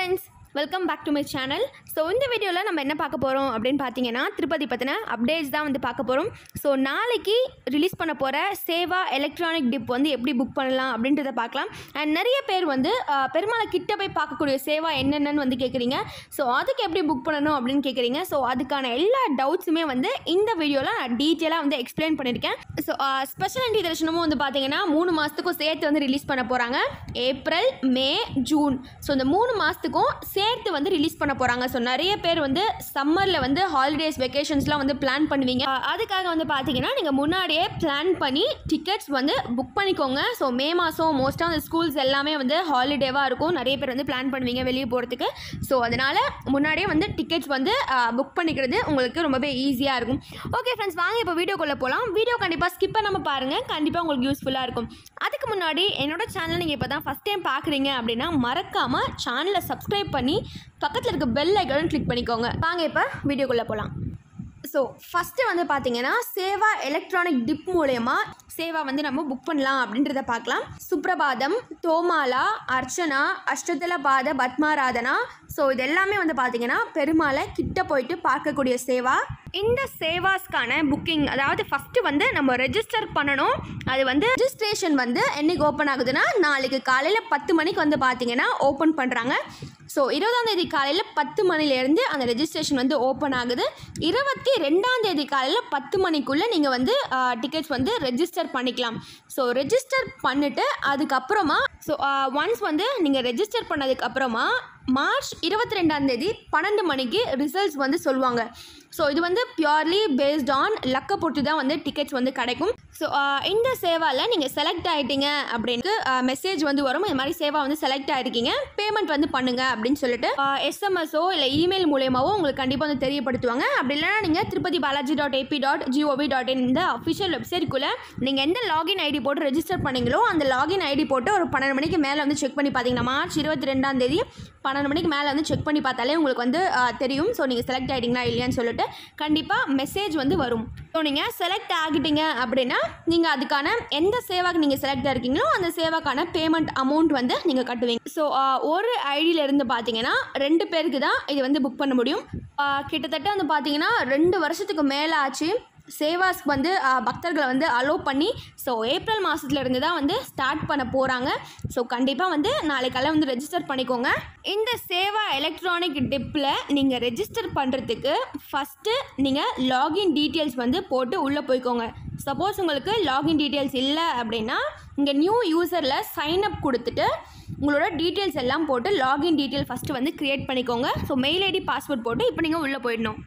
friends welcome back to my channel so இந்த வீடியோவில் நம்ம என்ன பார்க்க போகிறோம் அப்படின்னு பார்த்தீங்கன்னா திருப்பதி பற்றின அப்டேட்ஸ் தான் வந்து பார்க்க போகிறோம் ஸோ நாளைக்கு ரிலீஸ் பண்ண போகிற சேவா எலக்ட்ரானிக் டிப் வந்து எப்படி புக் பண்ணலாம் அப்படின்றத பார்க்கலாம் அண்ட் நிறைய பேர் வந்து அஹ், பெருமாளை கிட்ட போய் பார்க்கக்கூடிய சேவா என்னென்னு வந்து கேட்குறீங்க ஸோ அதுக்கு எப்படி புக் பண்ணணும் அப்படின்னு கேட்குறீங்க ஸோ அதுக்கான எல்லா டவுட்ஸுமே வந்து இந்த வீடியோவில் நான் டீட்டெயிலாக வந்து எக்ஸ்பிளைன் பண்ணியிருக்கேன் ஸோ ஸ்பெஷல் என்ட்ரி தரிசனமும் வந்து பார்த்தீங்கன்னா மூணு மாதத்துக்கும் சேர்த்து வந்து ரிலீஸ் பண்ண போகிறாங்க ஏப்ரல் மே ஜூன் ஸோ இந்த மூணு மாதத்துக்கும் சேர்த்து வந்து ரிலீஸ் பண்ண போகிறாங்க ஸோ நிறைய பேர் வந்து சம்மரில் வந்து ஹாலிடேஸ் வெக்கேஷன்ஸ்லாம் வந்து பிளான் பண்ணுவீங்க அஹ் அதுக்காக வந்து பார்த்தீங்கன்னா நீங்கள் முன்னாடியே பிளான் பண்ணி டிக்கெட்ஸ் வந்து புக் பண்ணிக்கோங்க ஸோ மே மாதம் மோஸ்ட்டாக அந்த ஸ்கூல்ஸ் எல்லாமே வந்து ஹாலிடேவாக இருக்கும் நிறைய பேர் வந்து பிளான் பண்ணுவீங்க வெளியே போகிறதுக்கு ஸோ அதனால் முன்னாடியே வந்து டிக்கெட்ஸ் வந்து புக் பண்ணிக்கிறது உங்களுக்கு ரொம்பவே ஈஸியாக இருக்கும் ஓகே ஃப்ரெண்ட்ஸ் வாங்க இப்போ வீடியோக்குள்ளே போகலாம் வீடியோ கண்டிப்பாக ஸ்கிப் பண்ணாமல் பாருங்கள் கண்டிப்பாக உங்களுக்கு யூஸ்ஃபுல்லாக இருக்கும் அதுக்கு முன்னாடி என்னோட சேனல் நீங்கள் இப்போ தான் ஃபஸ்ட் டைம் பார்க்குறீங்க அப்படின்னா மறக்காமல் சேனலை சப்ஸ்கிரைப் பண்ணி பக்கத்தில் இருக்க பெல் ஐக்கனும் கிளிக் பண்ணிக்கோங்க வாங்க இப்போ வீடியோக்குள்ளே போகலாம் ஸோ ஃபஸ்ட்டு வந்து பார்த்தீங்கன்னா சேவா எலக்ட்ரானிக் டிப் மூலயமா சேவா வந்து நம்ம புக் பண்ணலாம் அப்படின்றத பார்க்கலாம் சுப்ரபாதம் தோமாலா அர்ச்சனா அஷ்டதல பாத பத்மாராதனா ஸோ இது எல்லாமே வந்து பார்த்தீங்கன்னா பெருமாளை கிட்ட போயிட்டு பார்க்கக்கூடிய சேவா இந்த சேவாஸ்க்கான புக்கிங் அதாவது ஃபஸ்ட்டு வந்து நம்ம ரெஜிஸ்டர் பண்ணணும் அது வந்து ரெஜிஸ்ட்ரேஷன் வந்து என்னைக்கு ஓப்பன் ஆகுதுன்னா நாளைக்கு காலையில் பத்து மணிக்கு வந்து பார்த்தீங்கன்னா ஓப்பன் பண்ணுறாங்க ஸோ இருபதாம் தேதி காலையில் பத்து மணிலேருந்து அந்த ரெஜிஸ்ட்ரேஷன் வந்து ஓப்பன் ஆகுது இருபத்தி ரெண்டாம் தேதி காலையில் பத்து மணிக்குள்ளே நீங்கள் வந்து டிக்கெட்ஸ் வந்து ரெஜிஸ்டர் பண்ணிக்கலாம் ஸோ ரெஜிஸ்டர் பண்ணிவிட்டு அதுக்கப்புறமா ஸோ ஒன்ஸ் வந்து நீங்கள் ரெஜிஸ்டர் பண்ணதுக்கப்புறமா மார்ச் இருபத்தி ரெண்டாம் தேதி பன்னெண்டு மணிக்கு ரிசல்ட்ஸ் வந்து சொல்லுவாங்க ஸோ இது வந்து பியூர்லி பேஸ்ட் ஆன் லக்கை பொறுத்து தான் வந்து டிக்கெட்ஸ் வந்து கிடைக்கும் ஸோ இந்த சேவாவில் நீங்கள் செலக்ட் ஆகிட்டீங்க அப்படின்னு மெசேஜ் வந்து வரும் இந்த மாதிரி சேவா வந்து செலக்ட் ஆகிருக்கீங்க பேமெண்ட் வந்து பண்ணுங்க அப்படின்னு சொல்லிட்டு எஸ்எம்எஸோ இல்லை இமெயில் மூலியமாவோ உங்களுக்கு கண்டிப்பாக வந்து தெரியப்படுத்துவாங்க அப்படி இல்லைனா நீங்கள் Tirupati Balaji dot AP dot gov dot in இந்த அஃபிஷியல் வெப்சைட்குள்ளே நீங்கள் எந்த லாகின் ஐடி போட்டு ரெஜிஸ்டர் பண்ணீங்களோ அந்த லாகின் ஐடி போட்டு ஒரு பன்னெண்டு மணிக்கு மேலே வந்து செக் பண்ணி பார்த்தீங்கன்னா மார்ச் இருபத்தி ரெண்டாம் தேதி பன்னெண்டு மணிக்கு மேலே வந்து செக் பண்ணி பார்த்தாலே உங்களுக்கு வந்து ஆ, தெரியும் ஸோ நீங்கள் செலக்ட் ஆகிட்டீங்களா இல்லையான்னு சொல்லிட்டு கண்டிப்பாக மெசேஜ் வந்து வரும் ஸோ நீங்கள் செலக்ட் ஆகிட்டீங்க அப்படின்னா நீங்கள் அதுக்கான எந்த சேவாக்கு நீங்கள் செலக்ட் ஆகிருக்கீங்களோ அந்த சேவாக்கான பேமெண்ட் அமௌண்ட் வந்து நீங்கள் கட்டுவீங்க ஸோ ஒரு ஐடியில இருந்து பார்த்தீங்கன்னா ரெண்டு பேருக்கு தான் இது வந்து புக் பண்ண முடியும் ஆ, கிட்டத்தட்ட வந்து பார்த்தீங்கன்னா ரெண்டு வருஷத்துக்கு மேலே ஆச்சு சேவாஸ்க்கு வந்து ஆ, பக்தர்களை வந்து அலோவ் பண்ணி ஸோ ஏப்ரல் மாதத்துல இருந்து தான் வந்து ஸ்டார்ட் பண்ண போகிறாங்க ஸோ கண்டிப்பாக வந்து நாளைக்கெல்லாம் வந்து ரெஜிஸ்டர் பண்ணிக்கோங்க இந்த சேவா எலக்ட்ரானிக் டிப்பில் நீங்கள் ரெஜிஸ்டர் பண்ணுறதுக்கு ஃபஸ்ட்டு நீங்கள் லாகின் டீட்டெயில்ஸ் வந்து போட்டு உள்ளே போய்க்கோங்க சப்போஸ் உங்களுக்கு லாகின் டீட்டெயில்ஸ் இல்லை அப்படின்னா இங்கே நியூ யூசரில் சைன் அப் கொடுத்துட்டு உங்களோட டீட்டெயில்ஸ் எல்லாம் போட்டு லாகின் டீட்டெயில் ஃபஸ்ட்டு வந்து க்ரியேட் பண்ணிக்கோங்க ஸோ மெயில் ஐடி பாஸ்வேர்ட் போட்டு இப்போ நீங்கள் உள்ளே போயிடணும்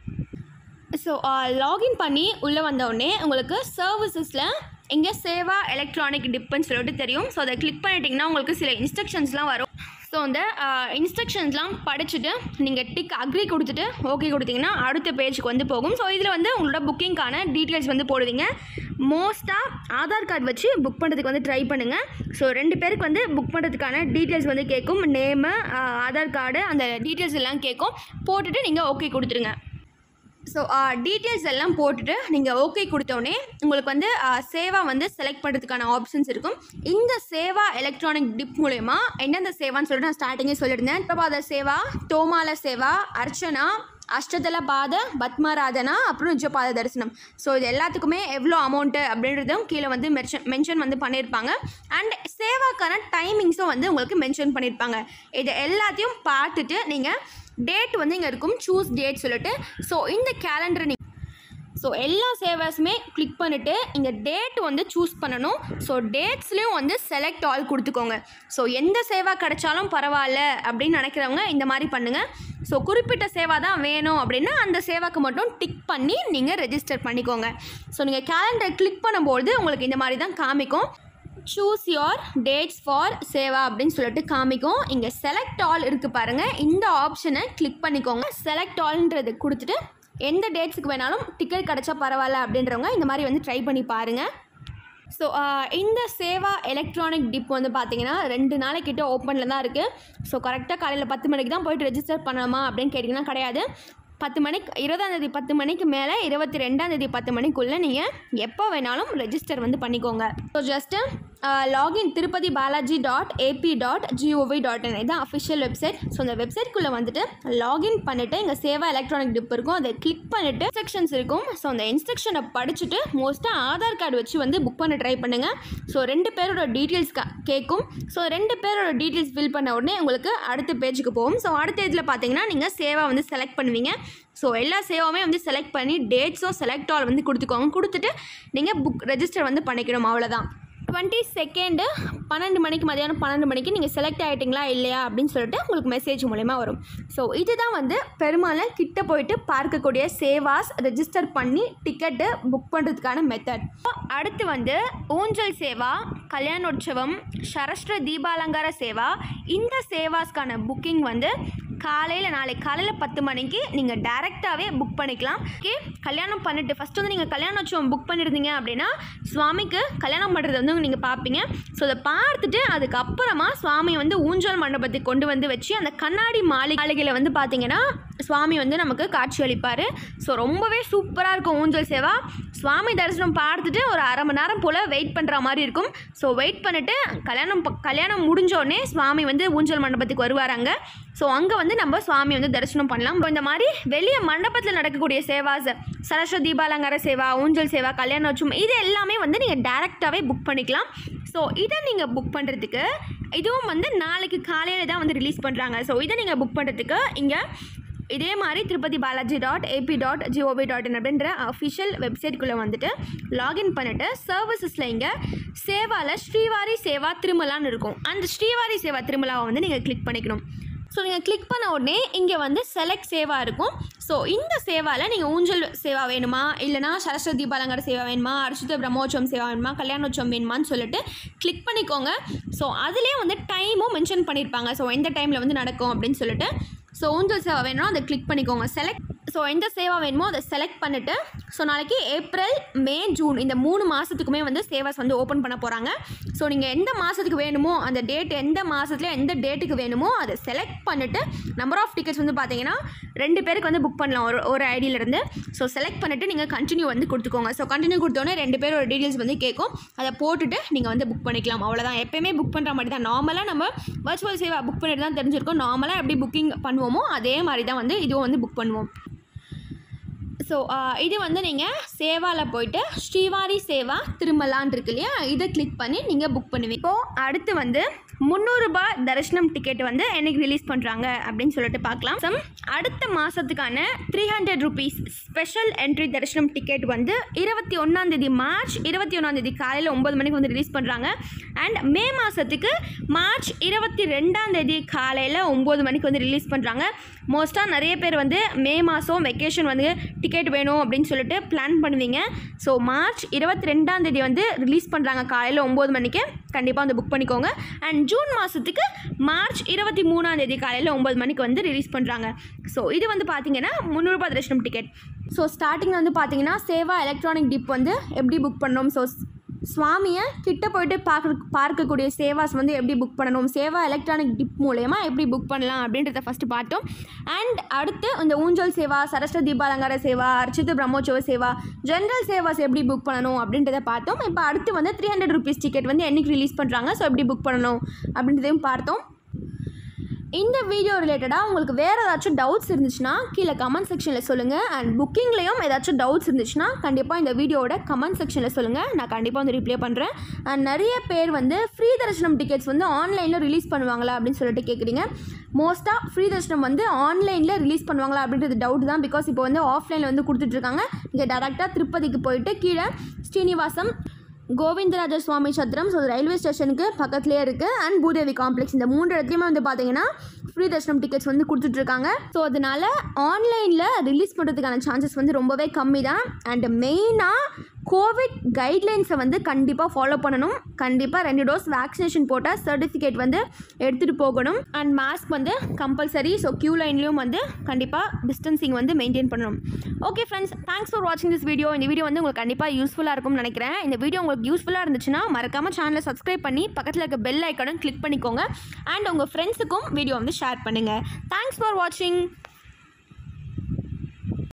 ஸோ லாகின் பண்ணி உள்ளே வந்தோடனே உங்களுக்கு சர்வீசஸில் இங்கே சேவா எலக்ட்ரானிக் டிப்புன்னு சொல்லிட்டு தெரியும் ஸோ அதை கிளிக் பண்ணிட்டீங்கன்னா உங்களுக்கு சில இன்ஸ்ட்ரக்ஷன்ஸ்லாம் வரும் ஸோ அந்த இன்ஸ்ட்ரக்ஷன்ஸ்லாம் படிச்சுட்டு நீங்கள் டிக் அக்ரி கொடுத்துட்டு ஓகே கொடுத்தீங்கன்னா அடுத்த பேஜுக்கு வந்து போகும் ஸோ இதில் வந்து உங்களோட புக்கிங்க்கான டீட்டெயில்ஸ் வந்து போடுவீங்க மோஸ்ட்டாக ஆதார் கார்டு வச்சு புக் பண்ணுறதுக்கு வந்து ட்ரை பண்ணுங்கள் ஸோ ரெண்டு பேருக்கு வந்து புக் பண்ணுறதுக்கான டீட்டெயில்ஸ் வந்து கேட்கும் நேமு ஆதார் கார்டு அந்த டீட்டெயில்ஸ் எல்லாம் கேட்கும் போட்டுட்டு நீங்கள் ஓகே கொடுத்துருங்க ஸோ டீட்டெயில்ஸ் எல்லாம் போட்டுட்டு நீங்கள் ஓகே கொடுத்தோடனே உங்களுக்கு வந்து ஆ, சேவா வந்து செலக்ட் பண்ணுறதுக்கான ஆப்ஷன்ஸ் இருக்கும் இந்த சேவா எலக்ட்ரானிக் டிப் மூலயமா எந்தெந்த சேவான்னு சொல்லிட்டு நான் ஸ்டார்டிங்கே சொல்லியிருந்தேன் பிரபாத சேவா தோமால சேவா அர்ச்சனா அஷ்டதல பாத பத்மராதனா அப்புறம் நிஜபாத தரிசனம் ஸோ இது எல்லாத்துக்குமே எவ்வளோ அமௌண்ட்டு அப்படின்றதும் கீழே வந்து மென்ஷன் மென்ஷன் வந்து பண்ணியிருப்பாங்க அண்ட் சேவாக்கான டைமிங்ஸும் வந்து உங்களுக்கு மென்ஷன் பண்ணியிருப்பாங்க இது எல்லாத்தையும் பார்த்துட்டு நீங்கள் டேட் வந்து இங்கே இருக்கும் சூஸ் டேட் சொல்லிட்டு ஸோ இந்த கேலண்டரை நீங்கள் ஸோ எல்லா சேவாஸுமே கிளிக் பண்ணிவிட்டு இங்கே டேட் வந்து சூஸ் பண்ணணும் ஸோ டேட்ஸ்லேயும் வந்து செலக்ட் ஆல் கொடுத்துக்கோங்க ஸோ எந்த சேவா கிடைச்சாலும் பரவாயில்ல அப்படின்னு நினைக்கிறவங்க இந்த மாதிரி பண்ணுங்கள் ஸோ குறிப்பிட்ட சேவா தான் வேணும் அப்படின்னா அந்த சேவாக்கு மட்டும் டிக் பண்ணி நீங்கள் ரெஜிஸ்டர் பண்ணிக்கோங்க ஸோ நீங்கள் கேலண்டர் கிளிக் பண்ணும்போது உங்களுக்கு இந்த மாதிரி தான் காமிக்கும் choose your dates for seva அப்படின்னு சொல்லிட்டு காமிக்கும் இங்கே செலக்ட் ஆல் இருக்குது பாருங்கள் இந்த ஆப்ஷனை கிளிக் பண்ணிக்கோங்க செலக்ட் ஆல்ன்றது கொடுத்துட்டு எந்த டேட்ஸுக்கு வேணாலும் டிக்கெட் கிடச்சா பரவாயில்ல அப்படின்றவங்க இந்த மாதிரி வந்து ட்ரை பண்ணி பாருங்கள் ஸோ இந்த சேவா எலக்ட்ரானிக் டிப் வந்து பார்த்தீங்கன்னா ரெண்டு நாளைக்கிட்ட ஓப்பனில் தான் இருக்குது ஸோ கரெக்டாக காலையில் பத்து மணிக்கு தான் போயிட்டு ரெஜிஸ்டர் பண்ணலாமா அப்படின்னு கேட்டிங்கன்னா கிடையாது பத்து மணிக்கு இருபதாம் தேதி பத்து மணிக்கு மேலே இருபத்தி ரெண்டாம் தேதி பத்து மணிக்குள்ளே நீங்கள் எப்போ வேணாலும் ரெஜிஸ்டர் வந்து பண்ணிக்கோங்க so just login Tirupati Balaji dot AP dot gov dot in இதுதான் அஃபிஷியல் வெப்சைட் ஸோ அந்த வெப்சைட்குள்ளே வந்துட்டு லாகின் பண்ணிவிட்டு இங்கே சேவா எலக்ட்ரானிக் டிப் இருக்கும் அதை கிளிக் பண்ணிவிட்டு இன்ஸ்ட்ரக்ஷன்ஸ் இருக்கும் ஸோ அந்த இன்ஸ்ட்ரக்ஷனை படிச்சுட்டு மோஸ்ட்டாக ஆதார் கார்டு வச்சு வந்து புக் பண்ண ட்ரை பண்ணுங்கள் ஸோ ரெண்டு பேரோட டீட்டெயில்ஸ் கேட்கும் ஸோ ரெண்டு பேரோட டீட்டெயில்ஸ் ஃபில் பண்ண உடனே உங்களுக்கு அடுத்த பேஜுக்கு போகும் ஸோ அடுத்த இதில் பார்த்தீங்கன்னா நீங்கள் சேவா வந்து செலக்ட் பண்ணுவீங்க ஸோ எல்லா சேவாவுமே வந்து செலக்ட் பண்ணி டேட்ஸும் செலக்ட் ஆல் வந்து கொடுத்துக்கோங்க கொடுத்துட்டு நீங்கள் புக் ரெஜிஸ்டர் வந்து பண்ணிக்கணும் அவ்வளோதான் டுவெண்ட்டி செகண்டு பன்னெண்டு மணிக்கு மதியானம் பன்னெண்டு மணிக்கு நீங்கள் செலக்ட் ஆகிட்டிங்களா இல்லையா அப்படின்னு சொல்லிட்டு உங்களுக்கு மெசேஜ் மூலயமா வரும் ஸோ இதுதான் வந்து பெருமாளை கிட்ட போயிட்டு பார்க்கக்கூடிய சேவாஸ் ரெஜிஸ்டர் பண்ணி டிக்கெட்டு புக் பண்ணுறதுக்கான மெத்தட் அடுத்து வந்து ஊஞ்சல் சேவா கல்யாணோற்சவம் சரஸ்ர தீபாலங்கார சேவா இந்த சேவாஸ்க்கான புக்கிங் வந்து காலையில் நாளைக்கு காலையில் பத்து மணிக்கு நீங்கள் டேரெக்டாகவே புக் பண்ணிக்கலாம் ஓகே கல்யாணம் பண்ணிட்டு ஃபஸ்ட்டு வந்து நீங்கள் கல்யாணோற்சவம் புக் பண்ணியிருந்தீங்க அப்படின்னா சுவாமிக்கு கல்யாணம் பண்ணுறது வந்து நீங்கள் பார்ப்பீங்க ஸோ அதை பார்த்துட்டு அதுக்கப்புறமா சுவாமி வந்து ஊஞ்சல் மண்டபத்துக்கு கொண்டு வந்து வச்சு அந்த கண்ணாடி மாளிகை மாளிகையில் வந்து பார்த்தீங்கன்னா சுவாமி வந்து நமக்கு காட்சி அளிப்பார் ஸோ ரொம்பவே சூப்பராக இருக்கும் ஊஞ்சல் சேவா சுவாமி தரிசனம் பார்த்துட்டு ஒரு அரை மணி நேரம் போல் வெயிட் பண்ணுற மாதிரி இருக்கும் ஸோ வெயிட் பண்ணிவிட்டு கல்யாணம் ப- கல்யாணம் முடிஞ்சோடனே சுவாமி வந்து ஊஞ்சல் மண்டபத்துக்கு வருவாராங்க ஸோ அங்கே வந்து நம்ம சுவாமி வந்து தரிசனம் பண்ணலாம் இப்போ இந்த மாதிரி வெளிய மண்டபத்தில் நடக்கக்கூடிய சேவாஸ் சரஸ்வதி தீபாலங்கார சேவா ஊஞ்சல் சேவா கல்யாணோற்சவம் இது எல்லாமே வந்து நீங்கள் டேரெக்டாகவே புக் பண்ணிக்கலாம் ஸோ இதை நீங்கள் புக் பண்ணுறதுக்கு இதுவும் வந்து நாளைக்கு காலையில் தான் வந்து ரிலீஸ் பண்ணுறாங்க ஸோ இதை நீங்கள் புக் பண்ணுறதுக்கு இங்கே இதே மாதிரி Tirupati Balaji dot AP dot ஜிஓபி டாட் இன் அப்படின்ற அஃபிஷியல் வெப்சைட்குள்ளே வந்துட்டு லாகின் பண்ணிட்டு சர்வீசஸில் இங்கே சேவாவில் ஸ்ரீவாரி சேவா திருமலான்னு இருக்கும் அந்த ஸ்ரீவாரி சேவா திருமலாவை வந்து நீங்கள் கிளிக் பண்ணிக்கணும் ஸோ நீங்கள் கிளிக் பண்ண உடனே இங்கே வந்து செலக்ட் சேவா இருக்கும் ஸோ இந்த சேவாவில் நீங்கள் ஊஞ்சல் சேவா வேணுமா இல்லைனா சரஸ்வதி தீபாலங்கர சேவா வேணுமா அரிசித பிரம்மோற்சவம் சேவா வேணுமா கல்யாணோற்சவம் வேணுமான்னு சொல்லிட்டு கிளிக் பண்ணிக்கோங்க ஸோ அதுலேயே வந்து டைமும் மென்ஷன் பண்ணியிருப்பாங்க ஸோ எந்த டைமில் வந்து நடக்கும் அப்படின்னு சொல்லிட்டு ஸோ ஊஞ்சல் சேவா வேணும்னா அதை கிளிக் பண்ணிக்கோங்க செலக்ட் ஸோ எந்த சேவா வேணுமோ அதை செலக்ட் பண்ணிவிட்டு ஸோ நாளைக்கு ஏப்ரல் மே ஜூன் இந்த மூணு மாதத்துக்குமே வந்து சேவாஸ் வந்து ஓப்பன் பண்ண போகிறாங்க ஸோ நீங்கள் எந்த மாதத்துக்கு வேணுமோ அந்த டேட் எந்த மாதத்துல எந்த டேட்டுக்கு வேணுமோ அதை செலக்ட் பண்ணிவிட்டு நம்பர் ஆஃப் டிக்கெட்ஸ் வந்து பார்த்தீங்கன்னா ரெண்டு பேருக்கு வந்து புக் பண்ணலாம் ஒரு ஒரு ஐடியிலேருந்து ஸோ செலக்ட் பண்ணிவிட்டு நீங்கள் கண்டினியூ வந்து கொடுத்துக்கோங்க ஸோ கண்டினியூ கொடுத்தோன்னே ரெண்டு பேரோட டீட்டெயில்ஸ் வந்து கேட்கும் அதை போட்டுட்டு நீங்கள் வந்து புக் பண்ணிக்கலாம் அவ்வளோதான் எப்பயுமே புக் பண்ணுற மாதிரி தான் நார்மலாக நம்ம வர்ச்சுவல் சேவா புக் பண்ணிட்டு தான் தெரிஞ்சிருக்கோம் நார்மலாக எப்படி புக்கிங் பண்ணுவோமோ அதே மாதிரி தான் வந்து இதுவும் வந்து புக் பண்ணுவோம் ஸோ இது வந்து நீங்கள் சேவாவில் போயிட்டு ஸ்ரீவாரி சேவா திருமலான் இருக்கு இல்லையா இதை கிளிக் பண்ணி நீங்கள் புக் பண்ணுவீங்க இப்போது அடுத்து வந்து முந்நூறுரூபா தரிசனம் டிக்கெட் வந்து என்னைக்கு ரிலீஸ் பண்ணுறாங்க அப்படின்னு சொல்லிட்டு பார்க்கலாம் So, அடுத்த மாதத்துக்கான three hundred rupees special entry தரிசனம் டிக்கெட் வந்து இருபத்தி ஒன்றாந்தேதி மார்ச் இருபத்தி ஒன்றாந்தேதி காலையில் ஒம்பது மணிக்கு வந்து ரிலீஸ் பண்ணுறாங்க அண்ட் மே மாதத்துக்கு மார்ச் இருபத்தி ரெண்டாந்தேதி காலையில் ஒம்பது மணிக்கு வந்து ரிலீஸ் பண்ணுறாங்க மோஸ்ட்டாக நிறைய பேர் வந்து மே மாதம் வெக்கேஷன் வந்து டிக்கெட் வேணும் அப்படின்னு சொல்லிட்டு பிளான் பண்ணுவீங்க ஸோ மார்ச் இருபத்தி ரெண்டாந்தேதி வந்து ரிலீஸ் பண்ணுறாங்க காலையில் ஒம்பது மணிக்கு கண்டிப்பாக வந்து புக் பண்ணிக்கோங்க அண்ட் ஜூன் மாதத்துக்கு மார்ச் இருபத்தி மூணாந்தேதி காலையில் ஒம்பது மணிக்கு வந்து ரிலீஸ் பண்ணுறாங்க ஸோ இது வந்து பார்த்தீங்கன்னா முந்நூறுபா தரிசனம் டிக்கெட் ஸோ ஸ்டார்டிங் வந்து பார்த்தீங்கன்னா சேவா எலக்ட்ரானிக் டிப் வந்து எப்படி புக் பண்ணணும் ஸோ சுவாமியை கிட்ட போயிட்டு பார்க்க பார்க்கக்கூடிய சேவாஸ் வந்து எப்படி புக் பண்ணணும் சேவா எலக்ட்ரானிக் டிப் மூலயமா எப்படி புக் பண்ணலாம் அப்படின்றத ஃபஸ்ட்டு பார்த்தோம் அண்ட் அடுத்து இந்த ஊஞ்சல் சேவா சரஸ்வதி தீபாலங்கார சேவா அர்ச்சித பிரம்மோற்சவ சேவா ஜென்ரல் சேவாஸ் எப்படி புக் பண்ணணும் அப்படின்றத பார்த்தோம் இப்போ அடுத்து வந்து த்ரீ ஹண்ட்ரட் ருபீஸ் டிக்கெட் வந்து என்னைக்கு ரிலீஸ் பண்ணுறாங்க ஸோ எப்படி புக் பண்ணணும் அப்படின்றதையும் பார்த்தோம் இந்த வீடியோ ரிலேட்டடாக உங்களுக்கு வேறு ஏதாச்சும் டவுட்ஸ் இருந்துச்சுன்னா கீழே கமெண்ட் செக்ஷனில் சொல்லுங்கள் அண்ட் புக்கிங்லேயும் ஏதாச்சும் டவுட்ஸ் இருந்துச்சுன்னா கண்டிப்பாக இந்த வீடியோவோட கமெண்ட் செக்ஷனில் சொல்லுங்கள் நான் கண்டிப்பாக வந்து ரிப்ளை பண்ணுறேன் அண்ட் நிறைய பேர் வந்து ஃப்ரீ தரிசனம் டிக்கெட்ஸ் வந்து ஆன்லைனில் ரிலீஸ் பண்ணுவாங்களா அப்படின்னு சொல்லிட்டு கேட்குறீங்க மோஸ்ட்டாக ஃப்ரீ தரிசனம் வந்து ஆன்லைனில் ரிலீஸ் பண்ணுவாங்களா அப்படின்றது டவுட் தான் பிகாஸ் இப்போ வந்து ஆஃப்லைனில் வந்து கொடுத்துட்ருக்காங்க இங்கே டேரெக்டாக திருப்பதிக்கு போயிட்டு கீழே ஸ்ரீனிவாசம் கோவிந்தராஜ சுவாமி சத்திரம் ஸோ ரயில்வே ஸ்டேஷனுக்கு பக்கத்துலேயே இருக்குது அண்ட் பூதேவி காம்ப்ளெக்ஸ் இந்த மூன்று இடத்துலையுமே வந்து பார்த்தீங்கன்னா ஃப்ரீ தர்ஷனம் டிக்கெட்ஸ் வந்து கொடுத்துட்ருக்காங்க ஸோ அதனால ஆன்லைனில் ரிலீஸ் பண்ணுறதுக்கான சான்சஸ் வந்து ரொம்பவே கம்மி தான் அண்ட் மெயினாக கோவிட் கைட்லைன்ஸை வந்து கண்டிப்பாக ஃபாலோ பண்ணணும் கண்டிப்பாக ரெண்டு டோஸ் வேக்சினேஷன் போட்டால் சர்டிஃபிகேட் வந்து எடுத்துகிட்டு போகணும் அண்ட் மாஸ்க் வந்து கம்பல்சரி ஸோ க்யூ லைன்லேயும் வந்து கண்டிப்பாக டிஸ்டன்சிங் வந்து மெயின்டைன் பண்ணணும் ஓகே ஃப்ரெண்ட்ஸ் தேங்க்ஸ் ஃபார் வாட்சிங் திஸ் வீடியோ இந்த வீடியோ வந்து உங்களுக்கு கண்டிப்பாக யூஸ்ஃபுல்லாக இருக்கும்னு நினைக்கிறேன் இந்த வீடியோ உங்களுக்கு யூஸ்ஃபுல்லாக இருந்துச்சுன்னா மறக்காமல் சேனலை சப்ஸ்கிரைப் பண்ணி பக்கத்தில் இருக்க பெல் ஐக்கனும் கிளிக் பண்ணிக்கோங்க அண்ட் உங்கள் ஃப்ரெண்ட்ஸுக்கும் வீடியோ வந்து ஷேர் பண்ணுங்கள் தேங்க்ஸ் ஃபார் வாட்சிங்